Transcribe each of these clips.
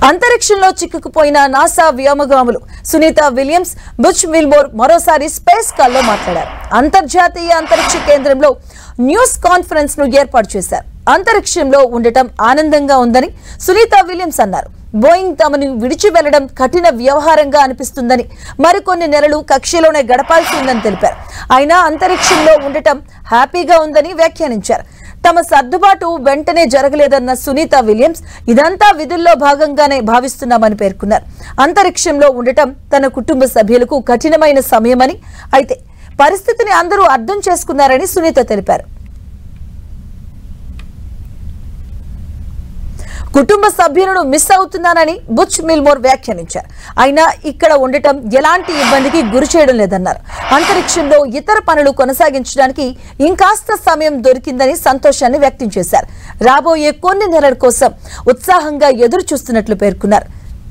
అంతరిక్షంలో చిక్కుకుపోయిన నాసా వ్యోమగాములు సునీత విలియమ్స్ బుచ్ విల్మోర్ మరోసారి స్పేస్ కాల్లో మాట్లాడారు అంతర్జాతీయ అంతరిక్ష కేంద్రంలో న్యూస్ కాన్ఫరెన్స్ ను ఏర్పాటు చేశారు అంతరిక్షంలో ఉండటం ఆనందంగా ఉందని సునీత విలియమ్స్ అన్నారు బోయింగ్ తమను విడిచి వెళ్లడం కఠిన వ్యవహారంగా అనిపిస్తుందని మరికొన్ని నెలలు కక్షలోనే గడపాల్సి ఉందని తెలిపారు అయినా అంతరిక్షంలో ఉండటం హ్యాపీగా ఉందని వ్యాఖ్యానించారు తమ సర్దుబాటు వెంటనే జరగలేదన్న సునీత విలియమ్స్ ఇదంతా విధుల్లో భాగంగానే భావిస్తున్నామని పేర్కొన్నారు అంతరిక్షంలో ఉండటం తన కుటుంబ సభ్యులకు కఠినమైన సమయమని అయితే పరిస్థితిని అందరూ అర్థం చేసుకున్నారని సునీత తెలిపారు కుటుంబ సభ్యులను మిస్ అవుతున్నానని బుచ్ మిల్మోర్ వ్యాఖ్యానించారు అయినా ఇక్కడ ఉండటం ఎలాంటి ఇబ్బందికి గురి చేయడం లేదన్నారు అంతరిక్షంలో ఇతర పనులు కొనసాగించడానికి ఇంకాస్త సమయం దొరికిందని సంతోషాన్ని వ్యక్తం చేశారు రాబోయే కొన్ని నెలల కోసం ఉత్సాహంగా ఎదురు చూస్తున్నట్లు పేర్కొన్నారు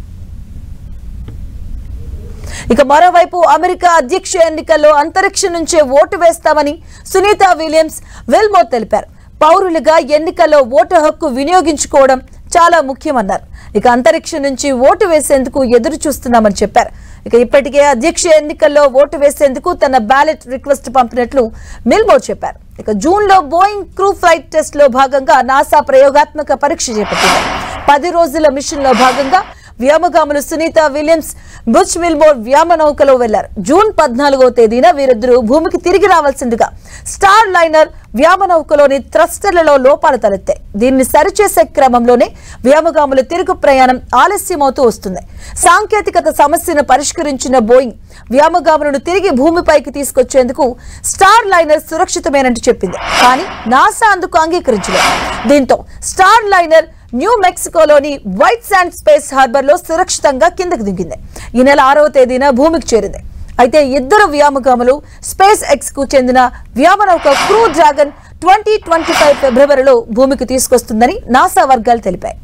ఇక మరోవైపు అమెరికా అధ్యక్ష ఎన్నికల్లో అంతరిక్షం నుంచే ఓటు వేస్తామని సునీత విలియమ్స్ విల్మోర్ తెలిపారు పౌరులుగా ఎన్నికల్లో ఓటు హక్కు వినియోగించుకోవడం చాలా ముఖ్యమన్నారు ఇక అంతరిక్షం నుంచి ఓటు వేసేందుకు ఎదురు చూస్తున్నామని చెప్పారు ఇక ఇప్పటికే అధ్యక్ష ఎన్నికల్లో ఓటు వేసేందుకు తన బ్యాలెట్ రిక్వెస్ట్ పంపినట్లు మిల్మోర్ చెప్పారు ఇక జూన్ లో బోయింగ్ క్రూ ఫ్లైట్ టెస్ట్ లో భాగంగా నాసా ప్రయోగాత్మక పరీక్ష చేపట్టింది పది రోజుల మిషన్ లో భాగంగా వ్యోమగాములు సునీత విలియమ్స్ బుచ్ విల్మోర్ వ్యోమ నౌకలో వెళ్లారు జూన్ పద్నాలుగో తేదీన వీరిద్దరూ భూమికి తిరిగి రావాల్సిందిగా స్టార్ లైనర్ వ్యోమ నౌకలోని థ్రస్టర్లలో లోపాలు తలెత్తాయి దీన్ని సరిచేసే క్రమంలోనే వ్యోమగాముల తిరుగు ప్రయాణం ఆలస్యమవుతూ వస్తుంది సాంకేతికత సమస్యను పరిష్కరించిన బోయింగ్ వ్యోమగాములను తిరిగి భూమిపైకి తీసుకొచ్చేందుకు స్టార్ లైనర్ సురక్షితమేనంటూ చెప్పింది కానీ నాసా అందుకు అంగీకరించలేదు దీంతో స్టార్ లైనర్ న్యూ మెక్సికోలోని వైట్ శాండ్ స్పేస్ హార్బర్ లో సురక్షితంగా కిందకు దిగింది ఈ నెల ఆరవ తేదీన భూమికి చేరింది అయితే ఇద్దరు వ్యోమగాములు స్పేస్ ఎక్స్ కు చెందిన వ్యోమనౌక Crew Dragon twenty twenty five ఫిబ్రవరిలో భూమికి తీసుకొస్తుందని నాసా వర్గాలు తెలిపాయి